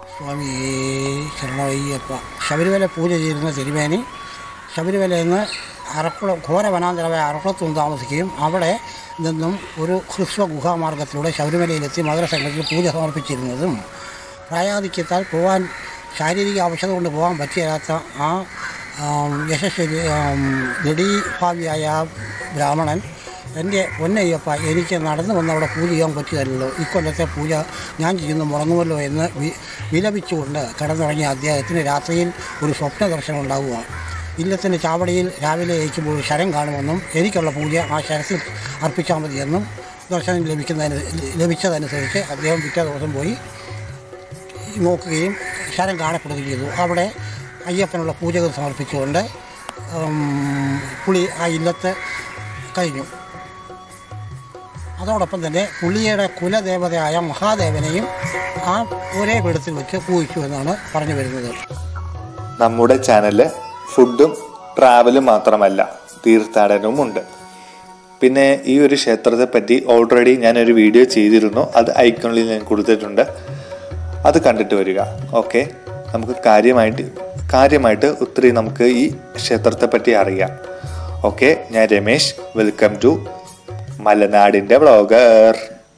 സ്വാമി ശരണയ്യപ്പ ശബരിമല പൂജ ചെയ്യുന്ന തിരുമേനി ശബരിമലയിൽ നിന്ന് അറക്കുളം ഘോര വനാന്തരമായ അറക്കുളത്തും താമസിക്കുകയും അവിടെ നിന്നും ഒരു ഹ്രസ്വ ഗുഹാമാർഗത്തിലൂടെ ശബരിമലയിലെത്തി മകരസംഘത്തിൽ പൂജ സമർപ്പിച്ചിരുന്നതും പ്രായാധിക്യത്താൽ പോകാൻ ശാരീരിക ആവശ്യത കൊണ്ട് പോകാൻ പറ്റിയാത്ത ആ ആം, യശസ്വരി ആം, ദൃഢീഭാവിയായ ആ ബ്രാഹ്മണൻ എൻ്റെ പൊന്നയ്യപ്പ എനിക്ക് നടന്നു വന്ന് അവിടെ പൂജ ചെയ്യാൻ പറ്റിയതല്ലോ ഇക്കൊല്ലത്തെ പൂജ ഞാൻ ചെയ്യുന്ന മുടങ്ങുമല്ലോ എന്ന് വി വിലപിച്ചുകൊണ്ട് കിടന്നുറങ്ങിയ അദ്ദേഹത്തിന് രാത്രിയിൽ ഒരു സ്വപ്ന ദർശനം ഉണ്ടാവുക ഇല്ലത്തിൻ്റെ ചാവടിയിൽ രാവിലെ അയക്കുമ്പോൾ ശരം കാണുമെന്നും എനിക്കുള്ള പൂജ ആ ശരത്തിൽ അർപ്പിച്ചാൽ മതിയെന്നും ദർശനം ലഭിക്കുന്നതിന് ലഭിച്ചതനുസരിച്ച് അദ്ദേഹം പിറ്റേ ദിവസം പോയി നോക്കുകയും ശരം കാണപ്പെടുകയും ചെയ്തു അവിടെ അയ്യപ്പനുള്ള പൂജകൾ സമർപ്പിച്ചുകൊണ്ട് ഉം, പുളി ആ ഇല്ലത്ത് കഴിഞ്ഞു അതോടൊപ്പം തന്നെ പുള്ളിയുടെ കുലദേവതയായ മഹാദേവനെയും ആ ഒരേ പീഠത്തിൽ വെച്ച് പൂജിച്ചു എന്നാണ് പറഞ്ഞു വരുന്നത് നമ്മുടെ ചാനല് ഫുഡും ട്രാവലും മാത്രമല്ല തീർത്ഥാടനവും ഉണ്ട് പിന്നെ ഈ ഒരു ക്ഷേത്രത്തെ പറ്റി ഓൾറെഡി ഞാനൊരു വീഡിയോ ചെയ്തിരുന്നു അത് ഐക്കണിൽ ഞാൻ കൊടുത്തിട്ടുണ്ട് അത് കണ്ടിട്ട് വരിക ഓക്കെ നമുക്ക് കാര്യമായിട്ട് കാര്യമായിട്ട് ഒത്തിരി നമുക്ക് ഈ ക്ഷേത്രത്തെ പറ്റി അറിയാം ഓക്കെ ഞാൻ രമേശ് വെൽക്കം ടു മലനാടിൻ്റെ വ്ളോഗർ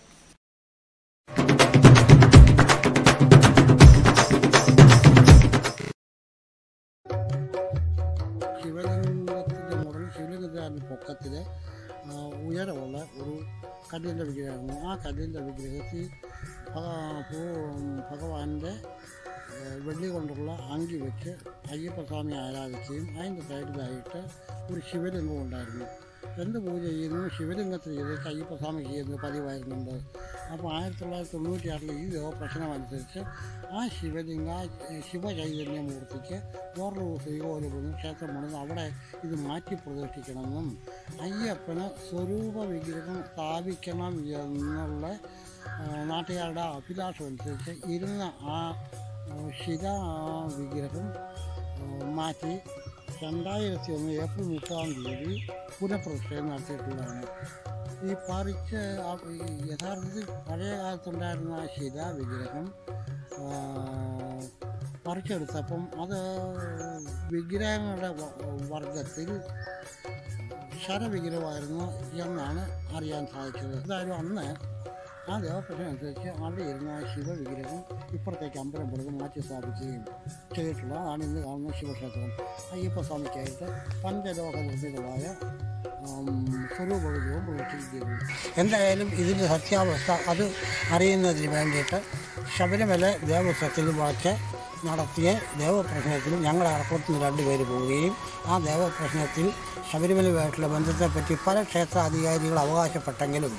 ശിവലിംഗത്തിൻ്റെ മുകളിൽ ശിവലിംഗത്തിൻ്റെ പൊക്കത്തിൽ ഉയരമുള്ള ഒരു കല്ലിൻ്റെ വിഗ്രഹമായിരുന്നു ആ കല്ലിൻ്റെ വിഗ്രഹത്തിൽ ഭഗ- ഭൂ- ഭഗവാന്റെ ഏഹ്, വെള്ളി കൊണ്ടുള്ള അങ്കി വെച്ച് അയ്യപ്പസ്വാമി ആരാധിക്കുകയും അതിൻ്റെ സൈഡിലായിട്ട് ഒരു ശിവലിംഗം ഉണ്ടായിരുന്നു എന്ത് പൂജ ചെയ്യുന്നു ശിവലിംഗത്തിൽ ചെയ്തിട്ട് അയ്യപ്പസ്വാമി ചെയ്യുന്നത് പതിവായിരുന്നുണ്ട് അപ്പോൾ ആയിരത്തി തൊള്ളായിരത്തി തൊണ്ണൂറ്റിയാറിൽ ഈ യോഗ പ്രശ്നമനുസരിച്ച് ആ ശിവലിംഗ ആ ശിവചൈതന്യമൂർത്തിക്ക് വേറൊരു ശ്രീകോലപുരം ക്ഷേത്രം പണിത് അവിടെ ഇത് മാറ്റി പ്രതിഷ്ഠിക്കണമെന്നും അയ്യപ്പന് സ്വരൂപ വിഗ്രഹം സ്ഥാപിക്കണം എന്നുള്ള ആ, നാട്ടുകാരുടെ അഭിലാഷം അനുസരിച്ച് ഇരുന്ന ആ ആ, ശിലാ വിഗ്രഹം ആ, മാറ്റി രണ്ടായിരത്തി ഒന്ന് ഏപ്രിൽ മുപ്പതാം തീയതി പുനഃപ്രതിഷ്ഠ നടത്തിയിട്ടുള്ളതാണ് ഈ പറിച്ച് ആ ഈ യഥാർത്ഥത്തിൽ പഴയ കാലത്തുണ്ടായിരുന്ന ആ ശിലാ വിഗ്രഹം ആ, പറിച്ചെടുത്തപ്പം അത് വിഗ്രഹങ്ങളുടെ വ- വർഗത്തിൽ ശരവിഗ്രഹമായിരുന്നു എന്നാണ് അറിയാൻ സാധിച്ചത് എന്തായാലും അന്ന് ആ ദേവപ്രശ്നം അനുസരിച്ച് അവിടെ ഇരുന്ന ആ ശിവവിഗ്രഹം ഇപ്പുറത്തേക്ക് അമ്പലം പണിത് മാറ്റി സ്ഥാപിക്കുകയും ചെയ്തിട്ടുള്ളതാണ് ഇന്ന് കാണുന്ന ശിവക്ഷേത്രം അയ്യപ്പസ്വാമിക്കായിട്ട് പഞ്ചലോക നിർമ്മിതമായ ആം, സ്വരൂപവിഗ്രഹവും പ്രവർത്തിക്കുകയും എന്തായാലും ഇതിൻ്റെ സത്യാവസ്ഥ അത് അറിയുന്നതിന് വേണ്ടിയിട്ട് ശബരിമല ദേവസ്വത്തിൽ വച്ച് നടത്തിയ ദേവപ്രശ്നത്തിൽ ഞങ്ങൾ അറക്കുളത്ത് നിന്ന് രണ്ടുപേര് പോവുകയും ആ ദേവപ്രശ്നത്തിൽ ശബരിമലയുമായിട്ടുള്ള ബന്ധത്തെപ്പറ്റി പല ക്ഷേത്രാധികാരികൾ അവകാശപ്പെട്ടെങ്കിലും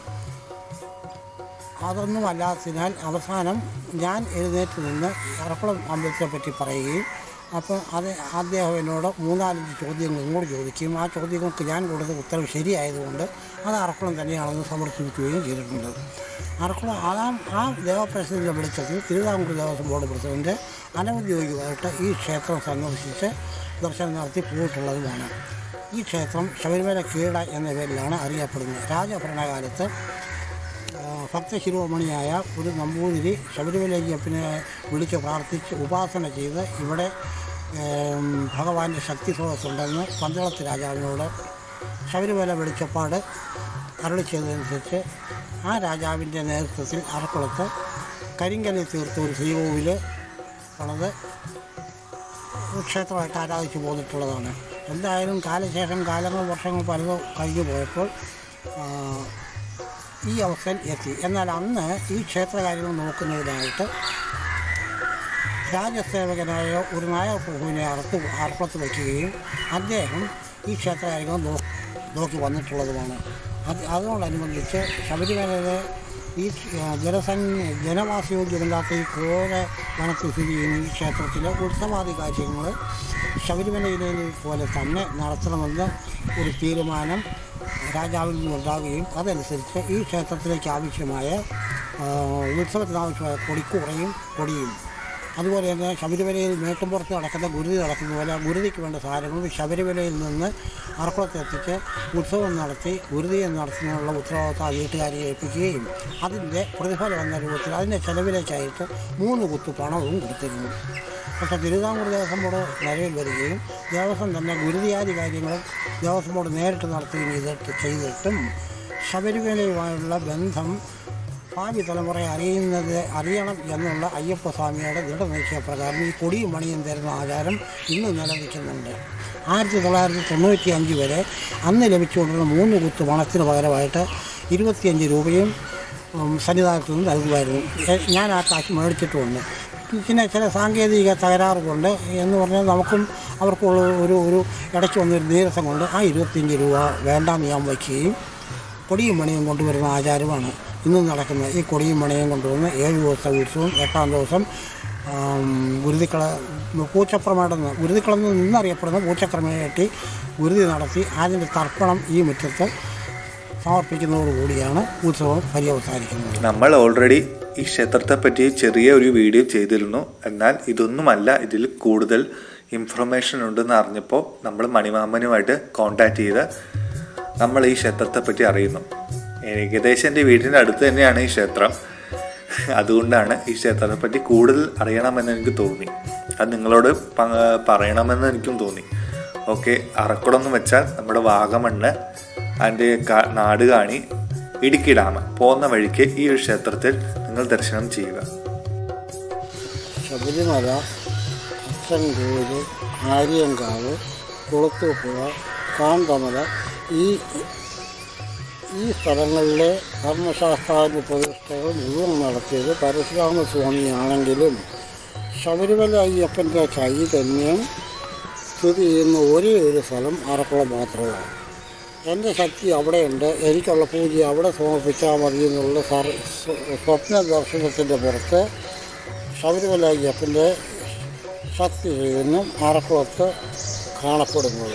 അതൊന്നും അല്ലാത്തതിനാൽ അവസാനം ഞാൻ എഴുന്നേറ്റ് നിന്ന് അറക്കുളം അമ്പലത്തെ പറ്റി പറയുകയും അപ്പോൾ അത് അദ്ദേഹം എന്നോട് മൂന്നാലഞ്ച് ചോദ്യങ്ങൾ ഇങ്ങോട്ട് ചോദിക്കുകയും ആ ചോദ്യങ്ങൾക്ക് ഞാൻ കൊടുത്ത ഉത്തരവ് ശരിയായതുകൊണ്ട് അത് അറക്കുളം തന്നെയാണെന്ന് സമർത്ഥിക്കുകയും ചെയ്തിട്ടുണ്ട് അറക്കുളം ആ ആ ദേവപ്രസിഡന്റിൻ്റെ വെളിച്ചത്തിൽ തിരുവിതാംകൂർ ദേവസ്വം ബോർഡ് പ്രസിഡന്റ് അനൗദ്യോഗികമായിട്ട് ഈ ക്ഷേത്രം സന്ദർശിച്ച് ദർശനം നടത്തി പോയിട്ടുള്ളതുമാണ് ഈ ക്ഷേത്രം ശബരിമല കീഴ എന്ന പേരിലാണ് അറിയപ്പെടുന്നത് രാജഭരണകാലത്ത് ആ, ഭക്തശിരോമണിയായ ഒരു നമ്പൂതിരി ശബരിമലയ്യപ്പനെ വിളിച്ച് പ്രാർത്ഥിച്ച് ഉപാസന ചെയ്ത് ഇവിടെ ഏം, ഭഗവാന്റെ ശക്തി സ്രോതസ്സുണ്ടെന്ന് പന്തളത്ത് രാജാവിനോട് ശബരിമല വെളിച്ചപ്പാട് അരളി ചെയ്തതനുസരിച്ച് ആ രാജാവിൻ്റെ നേതൃത്വത്തിൽ അറക്കുളത്ത് കരിങ്കല്ലിൽ തീർത്ത ഒരു ശ്രീകോവിൽ പണിത് ഒരു ക്ഷേത്രമായിട്ട് ആരാധിച്ചു പോന്നിട്ടുള്ളതാണ് എന്തായാലും കാലശേഷം കാലങ്ങൾ വർഷങ്ങൾ പലതും കഴിഞ്ഞു പോയപ്പോൾ ആ, ഈ അവസ്ഥയിൽ എത്തി എന്നാൽ അന്ന് ഈ ക്ഷേത്രകാര്യങ്ങൾ നോക്കുന്നതിനായിട്ട് രാജസേവകനായ ഒരു നായർ പ്രഭുവിനെ അറുത്ത് അർപ്പത്ത് വയ്ക്കുകയും അദ്ദേഹം ഈ ക്ഷേത്രകാര്യങ്ങൾ നോ നോക്കി വന്നിട്ടുള്ളതുമാണ് അത് അതോടനുബന്ധിച്ച് ശബരിമലയിലെ ഈ ആ, ജനസംഖ്യ ജനവാസയോഗ്യമല്ലാത്ത ഈ ഘോര വനത്തിൽ സ്ഥിതി ചെയ്യുന്ന ഈ ക്ഷേത്രത്തിലെ ഉത്സവാദി കാര്യങ്ങൾ ശബരിമലയിലെ പോലെ തന്നെ നടത്തണമെന്ന് ഒരു തീരുമാനം രാജാവിൽ നിന്നുണ്ടാവുകയും അതനുസരിച്ച് ഈ ക്ഷേത്രത്തിലേക്ക് ആവശ്യമായ ആ, ഉത്സവത്തിന് ആവശ്യമായ കൊടിക്കൂറയും കൊടിയും അതുപോലെ തന്നെ ശബരിമലയിൽ മേട്ടുംപുറത്ത് നടക്കുന്ന ഗുരുതി നടക്കുന്ന പോലെ ഗുരുതിക്ക് വേണ്ട സാധനങ്ങൾ ശബരിമലയിൽ നിന്ന് അറക്കുളത്ത് എത്തിച്ച് ഉത്സവം നടത്തി ഗുരുതിയെ നടത്തുന്നതിനുള്ള ഉത്തരവാദിത്വം ആ വീട്ടുകാരെ ഏൽപ്പിക്കുകയും അതിൻ്റെ പ്രതിഫലം എന്ന രൂപത്തിൽ അതിൻ്റെ ചെലവിലേക്കായിട്ട് മൂന്ന് കുത്തു പണവും കൊടുത്തിരുന്നു പക്ഷേ തിരുവിതാംകൂർ ദേവസ്വം ബോർഡ് നിലവിൽ വരികയും ദേവസ്വം തന്നെ ഗുരുതിയാദി കാര്യങ്ങളും ദേവസ്വം ബോർഡ് നേരിട്ട് നടത്തുകയും ചെയ്തിട്ട് ചെയ്തിട്ടും ശബരിമലയുമായുള്ള ബന്ധം ഭാവി തലമുറ അറിയുന്നത് അറിയണം എന്നുള്ള അയ്യപ്പസ്വാമിയുടെ ദൃഢനിശ്ചയപ്രകാരം ഈ കൊടിയും മണിയും തരുന്ന ആചാരം ഇന്ന് നിലനിൽക്കുന്നുണ്ട് ആയിരത്തി തൊള്ളായിരത്തി തൊണ്ണൂറ്റി അഞ്ച് വരെ അന്ന് ലഭിച്ചുകൊണ്ടിരുന്ന മൂന്ന് കുത്ത് പണത്തിന് പകരമായിട്ട് ഇരുപത്തിയഞ്ച് രൂപയും ഉം, സന്നിധാനത്ത് നിന്ന് നൽകുമായിരുന്നു എ- ഞാൻ ആ കാശ് മേടിച്ചിട്ടുമുണ്ട് പിന്നെ ചില സാങ്കേതിക തകരാറ് കൊണ്ട് എന്ന് പറഞ്ഞാൽ നമുക്കും അവർക്കുള്ള ഒരു ഒരു ഇടയ്ക്ക് വന്നൊരു നീരസം കൊണ്ട് ആ ഇരുപത്തിയഞ്ച് രൂപ വേണ്ടാന്ന് ഞാൻ വയ്ക്കുകയും കൊടിയും മണിയും കൊണ്ടുവരുന്ന ആചാരമാണ് ഇന്നും നടക്കുന്നത് ഈ കൊടിയും മണിയും കൊണ്ടുവന്ന് ഏഴ് ദിവസത്തെ ഉത്സവം എട്ടാം ദിവസം ആം, ഗുരുതിക്കള പൂച്ചക്രമേടെന്ന് ഗുരുതിക്കളെന്ന് നിന്നറിയപ്പെടുന്ന പൂച്ചക്രമേറ്റി ഗുരുതി നടത്തി അതിൻ്റെ തർപ്പണം ഈ മുറ്റത്ത് സമർപ്പിക്കുന്നതോടുകൂടിയാണ് ഉത്സവം പര്യവസാനിക്കുന്നത് നമ്മൾ ഓൾറെഡി ഈ ക്ഷേത്രത്തെ പറ്റി ചെറിയ ഒരു വീഡിയോ ചെയ്തിരുന്നു എന്നാൽ ഇതൊന്നുമല്ല ഇതിൽ കൂടുതൽ ഇൻഫർമേഷൻ ഉണ്ടെന്ന് അറിഞ്ഞപ്പോൾ നമ്മൾ മണിമാമനുമായിട്ട് കോണ്ടാക്ട് ചെയ്ത് നമ്മൾ ഈ ക്ഷേത്രത്തെ പറ്റി അറിയുന്നു ഏകദേശം എൻ്റെ വീടിൻ്റെ അടുത്ത് തന്നെയാണ് ഈ ക്ഷേത്രം അതുകൊണ്ടാണ് ഈ ക്ഷേത്രത്തെ പറ്റി കൂടുതൽ അറിയണമെന്ന് എനിക്ക് തോന്നി അത് നിങ്ങളോട് പ- പറയണമെന്ന് എനിക്കും തോന്നി ഓക്കെ അറക്കുളം എന്ന് വെച്ചാൽ നമ്മുടെ വാഗമണ്ണ് അതിൻ്റെ കാ- നാട് കാണി ഇടുക്കി ഡാം പോകുന്ന വഴിക്ക് ഈ ഒരു ക്ഷേത്രത്തിൽ നിങ്ങൾ ദർശനം ചെയ്യുക ശബരിമല അച്ചൻകൂര് ആര്യങ്കാവ് കുളത്തൂപ്പുഴ കാന്തമല ഈ ഈ സ്ഥലങ്ങളിലെ ധർമ്മശാസ്ത്രാദി പ്രതിഷ്ഠകൾ മുഴുവൻ നടത്തിയത് പരശുരാമ സ്വാമിയാണെങ്കിലും ശബരിമല അയ്യപ്പൻ്റെ ചൈതന്യം സ്ഥിതി ചെയ്യുന്ന ഒരേ ഒരു സ്ഥലം അറക്കുളം മാത്രമാണ് എൻ്റെ ശക്തി അവിടെയുണ്ട് എനിക്കുള്ള പൂജ അവിടെ സമർപ്പിച്ചാൽ മതി എന്നുള്ള സർ- സ്വ- സ്വപ്ന ദർശനത്തിൻ്റെ പുറത്ത് ശബരിമല അയ്യപ്പൻ്റെ ശക്തി ചൈതന്യം അറക്കുളത്ത് കാണപ്പെടുന്നത്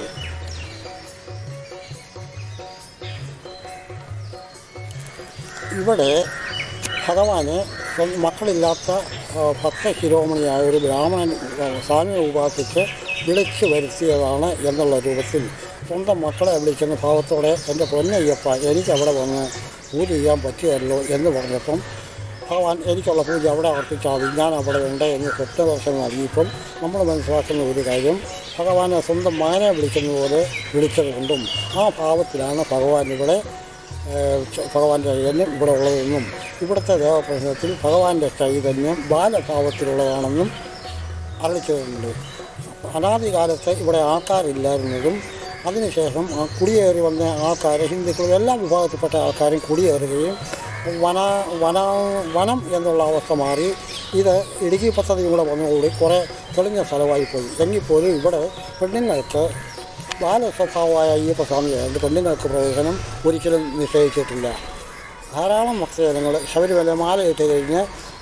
ഇവിടെ ഭഗവാന് സ്വന്തം മക്കളില്ലാത്ത ആ, ഭക്ത ശിരോമണിയായ ഒരു ബ്രാഹ്മണൻ ആ, സ്വാമിയെ ഉപാസിച്ച് വിളിച്ചു വരുത്തിയതാണ് എന്നുള്ള രൂപത്തിൽ സ്വന്തം മക്കളെ വിളിക്കുന്ന ഭാവത്തോടെ എൻ്റെ പൊന്നയ്യപ്പ എനിക്ക് അവിടെ വന്ന് പൂജ ചെയ്യാൻ പറ്റിയല്ലോ എന്ന് പറഞ്ഞപ്പം ഭഗവാൻ എനിക്കുള്ള പൂജ അവിടെ അർപ്പിച്ചാൽ മതി ഞാൻ അവിടെ ഉണ്ട് എന്ന് സ്വപ്നദർശനം നൽകിയപ്പം നമ്മൾ മനസ്സിലാക്കുന്ന ഒരു കാര്യം ഭഗവാനെ സ്വന്തം മകനെ വിളിക്കുന്ന പോലെ വിളിച്ചത് കൊണ്ടും ആ ഭാവത്തിലാണ് ഭഗവാൻ ഇവിടെ ഏഹ് ച- ഭഗവാന്റെ ചൈതന്യം ഇവിടെ ഉള്ളതെന്നും ഇവിടുത്തെ ദേവപ്രശ്നത്തിൽ ഭഗവാന്റെ ചൈതന്യം ബാലഭാവത്തിലുള്ളതാണെന്നും അറിയിച്ചിട്ടുണ്ട് അനാദികാലത്ത് ഇവിടെ ആൾക്കാരില്ലായിരുന്നതും അതിനുശേഷം ആ കുടിയേറി വന്ന ആൾക്കാർ ഹിന്ദുക്കളും എല്ലാ വിഭാഗത്തിൽപ്പെട്ട ആൾക്കാരും കുടിയേറുകയും വന വന വനം എന്നുള്ള അവസ്ഥ മാറി ഇത് ഇടുക്കി പദ്ധതി കൂടെ വന്നുകൂടി കുറേ തെളിഞ്ഞ സ്ഥലമായി പോയി എങ്കിൽ പോലും ഇവിടെ പെണ്ണുങ്ങൾക്ക് ബാലസ്വഭാവമായ അയ്യപ്പസ്വാമിയായത് പെണ്ണുങ്ങൾക്ക് പ്രവേശനം ഒരിക്കലും നിശ്ചയിച്ചിട്ടില്ല ധാരാളം ഭക്തജനങ്ങൾ ശബരിമല മാലയിട്ട് കഴിഞ്ഞ്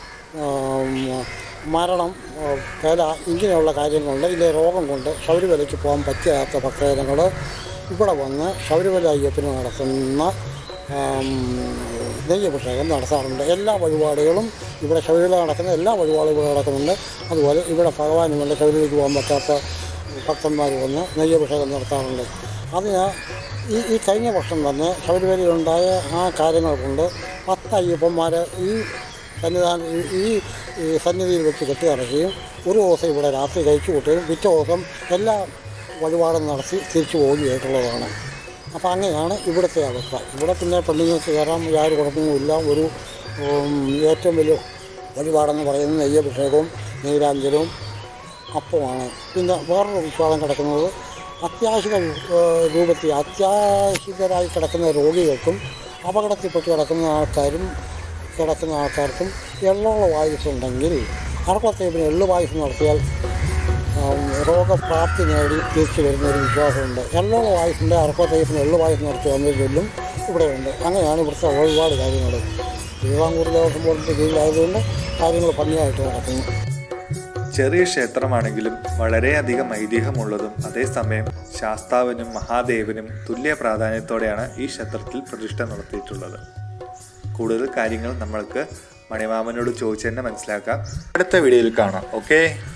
ആം, മരണം ആ, പേല ഇങ്ങനെയുള്ള കാര്യങ്ങളുണ്ട് ഇല്ലേ രോഗം കൊണ്ട് ശബരിമലയ്ക്ക് പോകാൻ പറ്റാത്ത ഭക്തജനങ്ങൾ ഇവിടെ വന്ന് ശബരിമല അയ്യപ്പന് നടത്തുന്ന ആം, നെയ്യഭിഷേകം നടത്താറുണ്ട് എല്ലാ വഴിപാടുകളും ഇവിടെ ശബരിമല നടക്കുന്ന എല്ലാ വഴിപാടുകളും ഇവിടെ നടക്കുന്നുണ്ട് അതുപോലെ ഇവിടെ ഭഗവാനും കൊണ്ട് ശബരിമലയ്ക്ക് പോകാൻ പറ്റാത്ത ഭക്തന്മാർ വന്ന് നെയ്യഭിഷേകം നടത്താറുണ്ട് അതിന് ഈ ഈ കഴിഞ്ഞ വർഷം തന്നെ ശബരിമലയിലുണ്ടായ ആ കാര്യങ്ങൾ കൊണ്ട് പത്ത് അയ്യപ്പന്മാർ ഈ സന്നിധാന ഈ- ഈ ഈ സന്നിധിയിൽ വെച്ച് കെട്ടിയിറക്കുകയും ഒരു ദിവസം ഇവിടെ രാത്രി കഴിച്ചു കൂട്ടുകയും പിറ്റേ ദിവസം എല്ലാ വഴിപാടും നടത്തി തിരിച്ചു പോവുകയായിട്ടുള്ളതാണ് അപ്പോൾ അങ്ങനെയാണ് ഇവിടുത്തെ അവസ്ഥ ഇവിടെ പിന്നെ പെണ്ണുങ്ങൾക്ക് കയറാൻ യാതൊരു കുഴപ്പവുമില്ല ഒരു ഉം, ഏറ്റവും വലിയ വഴിപാടെന്ന് പറയുന്നത് നെയ്യഭിഷേകവും നീരാഞ്ജനവും അപ്പമാണ് പിന്നെ വേറൊരു വിശ്വാസം കിടക്കുന്നത് അത്യാഹിത ഏഹ്, രൂപത്തിൽ അത്യാഹിതരായി കിടക്കുന്ന രോഗികൾക്കും അപകടത്തിൽപ്പെട്ട് കിടക്കുന്ന ആൾക്കാരും കിടക്കുന്ന ആൾക്കാർക്കും എള്ളോളം വായുസുണ്ടെങ്കിൽ അറക്കത്തേപ്പിന് എള്ളു വായുസ് നടത്തിയാൽ ആം, രോഗപ്രാപ്തി നേടി തിരിച്ചു വരുന്ന ഒരു വിശ്വാസമുണ്ട് എള്ളോളം വായുസിൻ്റെ അറക്കത്തേപ്പിന് എള്ളു വായുസ് നടത്തി എന്നൊരു ചൊല്ലും ഇവിടെയുണ്ട് അങ്ങനെയാണ് ഇവിടുത്തെ ഒരുപാട് കാര്യങ്ങൾ തിരുവിതാംകൂർ ദേവസ്വം ബോർഡിൻ്റെ കീഴിലായതുകൊണ്ട് കാര്യങ്ങൾ ഭംഗിയായിട്ട് നടക്കുന്നു ചെറിയ ക്ഷേത്രമാണെങ്കിലും വളരെയധികം ഐതിഹ്യമുള്ളതും അതേസമയം ശാസ്താവിനും മഹാദേവനും തുല്യ പ്രാധാന്യത്തോടെയാണ് ഈ ക്ഷേത്രത്തിൽ പ്രതിഷ്ഠ നടത്തിയിട്ടുള്ളത് കൂടുതൽ കാര്യങ്ങൾ നമ്മൾക്ക് മണിമാമനോട് ചോദിച്ച് തന്നെ മനസ്സിലാക്കാം അടുത്ത വീഡിയോയിൽ കാണാം ഓക്കെ